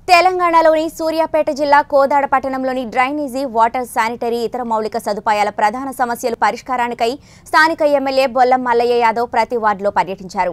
తెలంగాణలోని సూర్యాపేట జిల్లా కోదాడ పట్టణంలోని డ్రైనేజీ వాటర్ శానిటరీ ఇతర మౌలిక సదుపాయాల ప్రధాన సమస్యలు పరిష్కారానికై స్థానిక ఎమ్మెల్యే బొల్లం మల్లయ్య యాదవ్ ప్రతి వార్డులో పర్యటించారు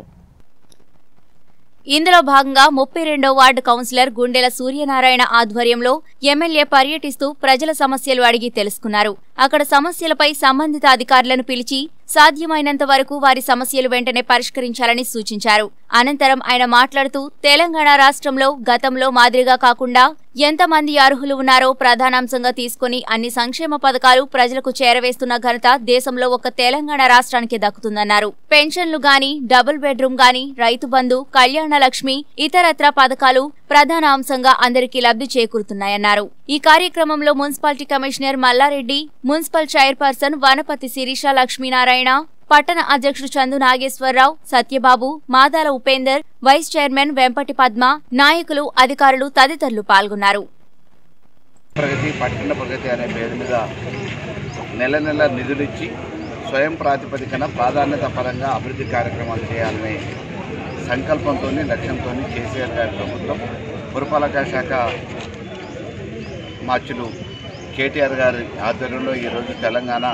ఇందులో భాగంగా ముప్పై రెండో వార్డు కౌన్సిలర్ గుండెల సూర్యనారాయణ ఆధ్వర్యంలో ఎమ్మెల్యే పర్యటిస్తూ ప్రజల సమస్యలు అడిగి తెలుసుకున్నారు అక్కడ సమస్యలపై సంబంధిత అధికారులను పిలిచి సాధ్యమైనంత వరకు వారి సమస్యలు వెంటనే పరిష్కరించాలని సూచించారు అనంతరం ఆయన మాట్లాడుతూ తెలంగాణ రాష్ట్రంలో గతంలో మాదిరిగా కాకుండా ఎంతమంది అర్హులు ఉన్నారో ప్రధానాంశంగా తీసుకుని అన్ని సంక్షేమ పథకాలు ప్రజలకు చేరవేస్తున్న ఘనత దేశంలో ఒక తెలంగాణ రాష్ట్రానికి దక్కుతుందన్నారు పెన్షన్లు గాని డబుల్ బెడ్రూమ్ గాని రైతు బంధు కళ్యాణ లక్ష్మి ఇతరత్ర పథకాలు ప్రధాన అంశంగా అందరికీ లబ్ధి చేకూరుతున్నాయన్నారు ఈ కార్యక్రమంలో municipality commissioner Mallareddy municipal chairperson Vanapathi Sirisha Lakshminarayana పట్టణ అధ్యక్షుడు చందు నాగేశ్వరరావు సత్యబాబు మాదాల ఉపేందర్ వైస్ చైర్మన్ వెంపటి పద్మ నాయకులు అధికారులు తదితరులు పాల్గొన్నారు ప్రగతి పట్టణ ప్రగతి అనే పేరు మీద నెల నెల నిధులిచ్చి స్వయం ప్రాతిపదికన ప్రాధాన్యత పరంగా అభివృద్ధి కార్యక్రమాలు చేయాలనే సంకల్పంతో లక్ష్యంతో కేసీఆర్ గారి ప్రభుత్వం పురపాలక శాఖ మార్చులు కేటీఆర్ గారి ఆధ్వర్యంలో ఈరోజు తెలంగాణ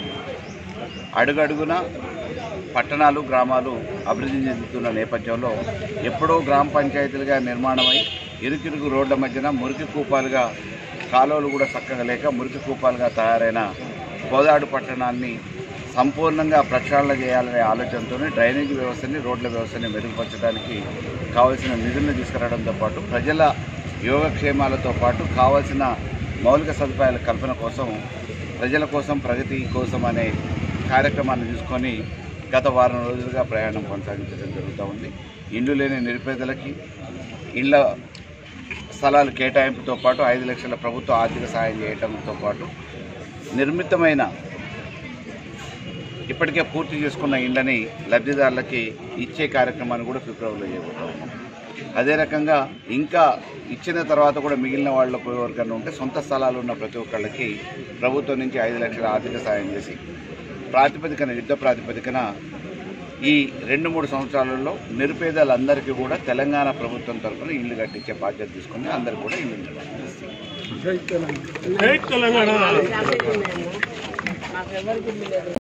అడుగడుగున పట్టణాలు గ్రామాలు అభివృద్ధి చెందుతున్న నేపథ్యంలో ఎప్పుడో గ్రామ పంచాయతీలుగా నిర్మాణమై ఇరుకిరుకు రోడ్ల మధ్యన మురికి కూపాలుగా కాలువలు కూడా చక్కగా లేక మురికి కూపాలుగా తయారైన కోదాడు పట్టణాన్ని సంపూర్ణంగా ప్రక్షాళన చేయాలనే ఆలోచనతో డ్రైనేజీ వ్యవస్థని రోడ్ల వ్యవస్థని మెరుగుపరచడానికి కావలసిన నిధులను తీసుకురావడంతో పాటు ప్రజల యోగక్షేమాలతో పాటు కావాల్సిన మౌలిక సదుపాయాల కల్పన కోసం ప్రజల కోసం ప్రగతి కోసం అనే కార్యక్రమాన్ని తీసుకొని గత వారం రోజులుగా ప్రయాణం కొనసాగించడం జరుగుతూ ఉంది ఇండ్లు లేని నిరుపేదలకి ఇళ్ళ స్థలాలు కేటాయింపుతో పాటు ఐదు లక్షల ప్రభుత్వ ఆర్థిక సాయం చేయడంతో పాటు నిర్మితమైన ఇప్పటికే పూర్తి చేసుకున్న ఇండ్లని లబ్ధిదారులకి ఇచ్చే కార్యక్రమాన్ని కూడా ఫిబ్రవరిలో చేయబోతా ఉన్నాం అదే రకంగా ఇంకా ఇచ్చిన తర్వాత కూడా మిగిలిన వాళ్ళకు ఎవరికైనా ఉంటే సొంత స్థలాలు ఉన్న ప్రతి ఒక్కళ్ళకి ప్రభుత్వం నుంచి ఐదు లక్షల ఆర్థిక సాయం చేసి ప్రాతిపదికన యుద్ధ ప్రాతిపదికన ఈ రెండు మూడు సంవత్సరాలలో నిరుపేదలందరికీ కూడా తెలంగాణ ప్రభుత్వం తరఫున ఇల్లు కట్టించే బాధ్యత తీసుకుని అందరికీ కూడా ఇల్లు నిర్మాణం చేస్తాం జై తెలంగాణ